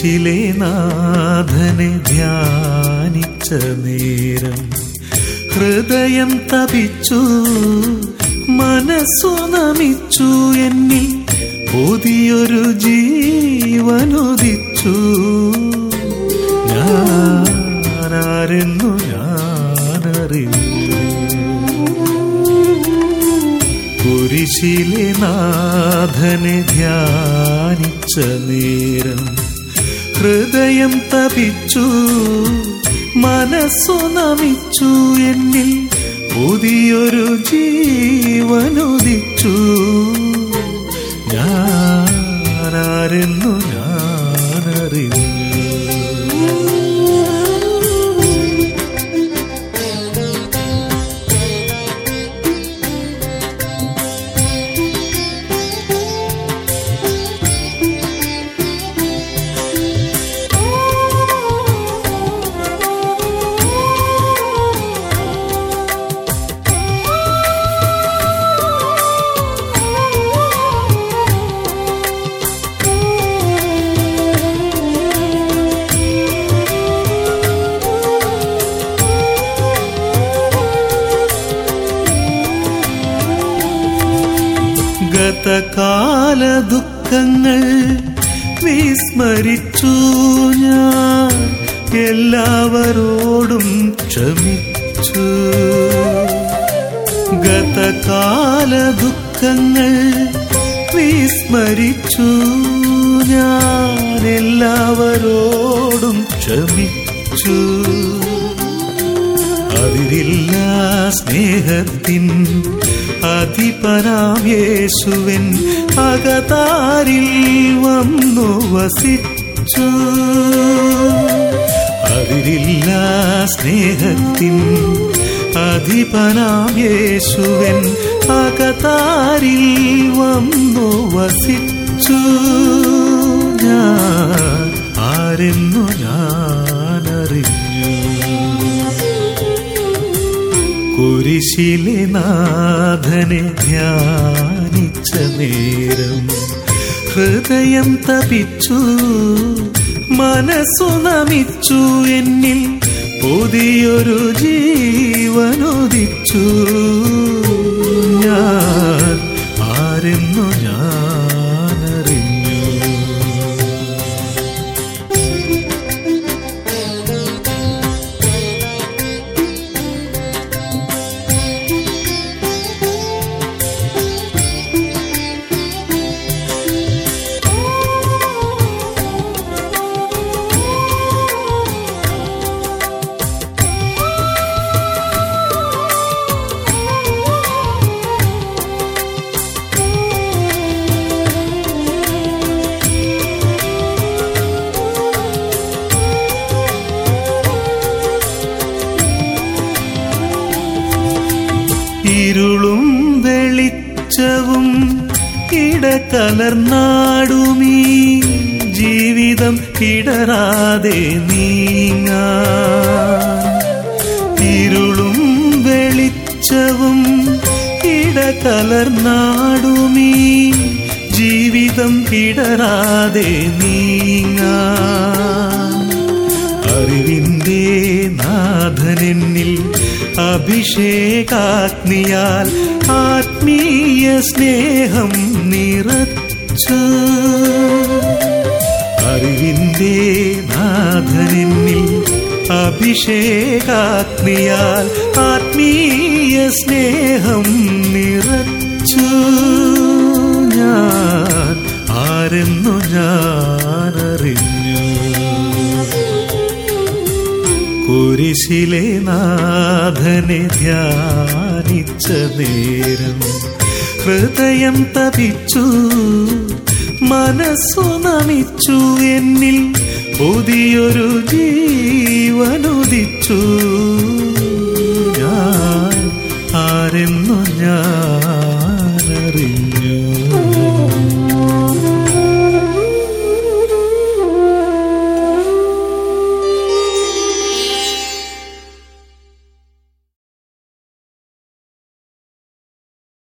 കുരിശിലെ നാഥനെ ധ്യാനിച്ച നേരം ഹൃദയം തപിച്ചു മനസ്സു നമിച്ചു എന്നിൽ പുതിയൊരു ജീവനുദിച്ചു ഞാനാരെന്നു ഞാനറിഞ്ഞു കുരിശിലെ നാഥനെ ധ്യാനിച്ച നേരം ഹൃദയം തപിച്ചു മനസ്സു നമിച്ചു എന്നിൽ പുതിയൊരു ജീവനുദിച്ചു ഞാനാരെന്നു ഞാനറിഞ്ഞു ഗതകാല ദുഃഖങ്ങൾ വിസ്മരിച്ചു ഞാൻ എല്ലാവരോടും ക്ഷമിച്ചു ഗതകാല ദുഃഖങ്ങൾ വിസ്മരിച്ചു ഞാൻ എല്ലാവരോടും ക്ഷമിച്ചു അതിരില്ല സ്നേഹത്തിൻ അധിപനാം യേശുവൻ അകതാരിൽ വന്നു വസിച്ചു അതിരില്ല സ്നേഹത്തിൻ അധിപനാം യേശുവൻ അകതാരിൽ വന്നു വസിച്ചു ഞാൻ ആരെന്നു ഞാനറിഞ്ഞു കുരിശിലെ നാഥനെ ധ്യാനിച്ച നേരം ഹൃദയം തപിച്ചു മനസ്സു നമിച്ചു എന്നിൽ പുതിയൊരു ജീവനുദിച്ചു ഞാൻ ആരെന്നു ഞാനറിഞ്ഞു ഇരുളും വെളിച്ചവും ഇടകലർന്നാടുമീ ജീവിതം ഇടരാതെ നീങ്ങാൻ ഇരുളും വെളിച്ചവും ഇടകലർന്നാടുമീ ജീവിതം ഇടരാതെ നീങ്ങാൻ അറിവിന്റെ നാഥനെന്നിൽ അഭിഷേകാഗ്നിയാൽ ആത്മീയ സ്നേഹം നിറച്ചു അറിവിന്റെ നാഥനെന്നിൽ അഭിഷേകാഗ്നിയാൽ ആത്മീയ സ്നേഹം നിറച്ചു ഞാൻ ആരെന്നു ഞാനറിഞ്ഞു കുരിശിലെ നാഥനെ ധ്യാനിച്ച നേരം ഹൃദയം തപിച്ചു മനസ്സു നമിച്ചു എന്നിൽ പുതിയൊരു ജീവനുദിച്ചു ഞാൻ ആരെന്നു ഞാനറിഞ്ഞു